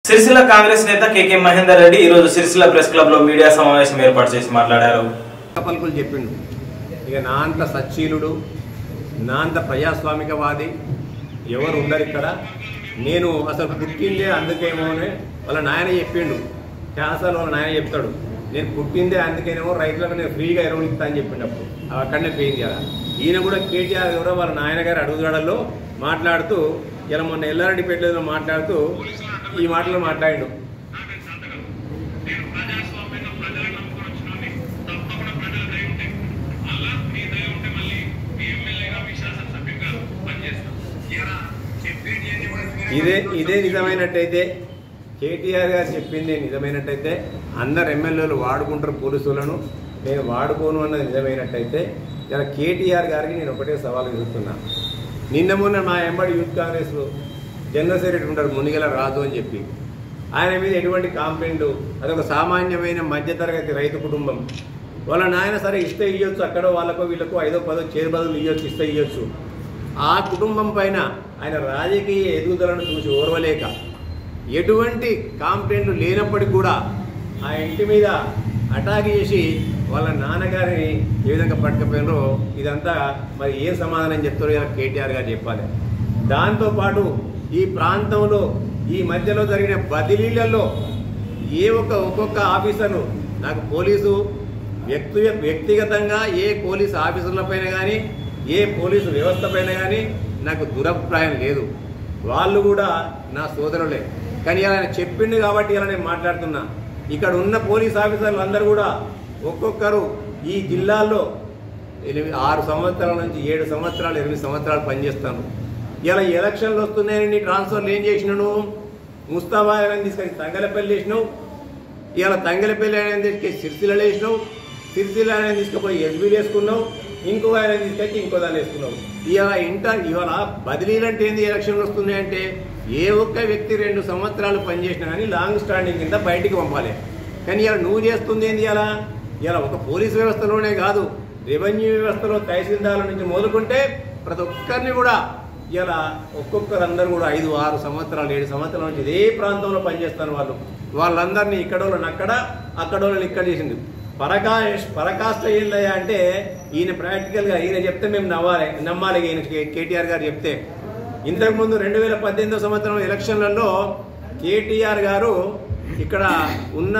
సిరిసిల్ల కాంగ్రెస్ నేత కేకే మహేందర్ రెడ్డి ఈ రోజు సిరిసిల్ల ప్రెస్ క్లబ్ లో మీడియా సమావేశం ఏర్పాటు చేసి మాట్లాడారు పలుకులు చెప్పిండు ఇక నా అంత సచ్చీలుడు నా అంత ప్రజాస్వామికవాది ఎవరు ఉండరు ఇక్కడ నేను అసలు పుట్టిందే అందుకేమో అని వాళ్ళ నాయన చెప్పిండు క్యాన్సర్ వాళ్ళ నాయన చెప్తాడు నేను పుట్టిందే అందుకేనేమో రైతులకు నేను ఫ్రీగా ఎరువులు ఇస్తా అని చెప్పిండు అప్పుడు అక్కడనే పోయింది కదా ఈయన కూడా కేటీఆర్ కూడా వాళ్ళ నాయన గారు అడుగుజాడల్లో మాట్లాడుతూ ఇలా మొన్న ఎల్లారెడ్డి పెట్టేదో మాట్లాడుతూ ఈ మాటలు మాట్లాడిండు ఇదే ఇదే నిజమైనట్టయితే కేటీఆర్ గారు చెప్పింది నిజమైనట్టయితే అందరు ఎమ్మెల్యేలు వాడుకుంటారు పోలీసులను నేను వాడుకోను అన్నది నిజమైనట్టయితే ఇలా కేటీఆర్ గారికి నేను ఒకటే సవాల్ విసురుతున్నా నిన్న మొన్న మా ఎంబడి యూత్ కాంగ్రెస్ జనరల్ సెక్రటరీ ఉంటారు మునిగల రాజు అని చెప్పి ఆయన మీద ఎటువంటి కాంప్లైంట్ అదొక సామాన్యమైన మధ్యతరగతి రైతు కుటుంబం వాళ్ళ నాయన సరే ఇస్తే ఇవ్వచ్చు అక్కడ వాళ్ళకో వీళ్ళకో ఐదో పదో చేరు బదులు ఇవ్వచ్చు ఇస్తే ఇవ్వచ్చు ఆ కుటుంబం పైన ఆయన రాజకీయ ఎదుగుదలను చూసి ఓర్వలేక ఎటువంటి కాంప్లైంట్లు లేనప్పటికీ కూడా ఆ ఇంటి మీద అటాక్ చేసి వాళ్ళ నాన్నగారిని ఏ విధంగా పట్టుకపోయినారో ఇదంతా మరి ఏ సమాధానం చెప్తారో ఇలా కేటీఆర్ గారు చెప్పాలి దాంతోపాటు ఈ ప్రాంతంలో ఈ మధ్యలో జరిగిన బదిలీలలో ఏ ఒక్క ఒక్కొక్క ఆఫీసర్ను నాకు పోలీసు వ్యక్తి వ్యక్తిగతంగా ఏ పోలీసు ఆఫీసర్ల పైన కానీ ఏ పోలీసు వ్యవస్థ పైన కానీ నాకు దురభిప్రాయం లేదు వాళ్ళు కూడా నా సోదరులే కానీ ఇలా ఆయన చెప్పిండు కాబట్టి ఇలా నేను మాట్లాడుతున్నా ఇక్కడ ఉన్న పోలీస్ ఆఫీసర్లు అందరూ కూడా ఒక్కొక్కరు ఈ జిల్లాల్లో ఎనిమిది ఆరు సంవత్సరాల నుంచి ఏడు సంవత్సరాలు ఎనిమిది సంవత్సరాలు పనిచేస్తాను ఇలా ఎలక్షన్లు వస్తున్నాయని నీ ట్రాన్స్ఫర్లు ఏం చేసినాను ముస్తాబా అని తీసుకొని తంగలపల్లి వేసినావు ఇలా తంగలపల్లి ఆయన తీసుకొని సిరిసిల్ల వేసినావు సిరిసిల్ల ఆయన తీసుకుపోయి ఎస్బీలు వేసుకున్నావు ఇంకో ఆయన తీసుకొచ్చి ఇంకో దాన్ని వేసుకున్నావు ఇలా ఇంట ఇవాళ బదిలీలు అంటే ఏంది ఎలక్షన్లు వస్తున్నాయంటే ఏ ఒక్క వ్యక్తి రెండు సంవత్సరాలు పనిచేసినా కానీ లాంగ్ స్టాండింగ్ కింద బయటికి పంపాలి కానీ ఇలా నువ్వు చేస్తుంది ఏంది ఇలా ఇలా ఒక పోలీస్ వ్యవస్థలోనే కాదు రెవెన్యూ వ్యవస్థలో తహసీల్దార్ల నుంచి మొదలుకుంటే ప్రతి ఒక్కరిని కూడా ఇలా ఒక్కొక్కరు అందరూ కూడా ఐదు ఆరు సంవత్సరాలు ఏడు సంవత్సరాల నుంచి ఇదే ప్రాంతంలో పనిచేస్తారు వాళ్ళు వాళ్ళందరినీ ఇక్కడ వాళ్ళని అక్కడ అక్కడ వాళ్ళని ఇక్కడ చేసింది పరకాష్ పరకాష్ట ఏందయ్యా అంటే ఈయన ప్రాక్టికల్గా ఈయన చెప్తే మేము నవ్వాలి నమ్మాలి ఈయన కే- కేటీఆర్ గారు చెప్తే ఇంతకుముందు రెండు వేల పద్దెనిమిదో సంవత్సరం ఎలక్షన్లలో కేటీఆర్ గారు ఇక్కడ ఉన్న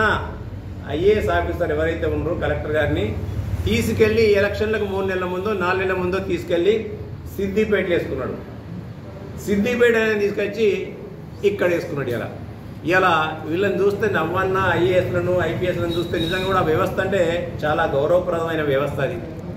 ఐఏఎస్ ఆఫీసర్ ఎవరైతే ఉన్నారో కలెక్టర్ గారిని తీసుకెళ్లి ఎలక్షన్లకు మూడు నెలల ముందో నాలుగు నెలల ముందో తీసుకెళ్లి సిద్దిపేట వేసుకున్నాడు సిద్దిపేట అనేది తీసుకొచ్చి ఇక్కడ వేసుకున్నాడు ఇలా ఇలా వీళ్ళని చూస్తే నవ్వన్న ఐఏఎస్లను ఐపీఎస్లను చూస్తే నిజంగా కూడా వ్యవస్థ అంటే చాలా గౌరవప్రదమైన వ్యవస్థ అది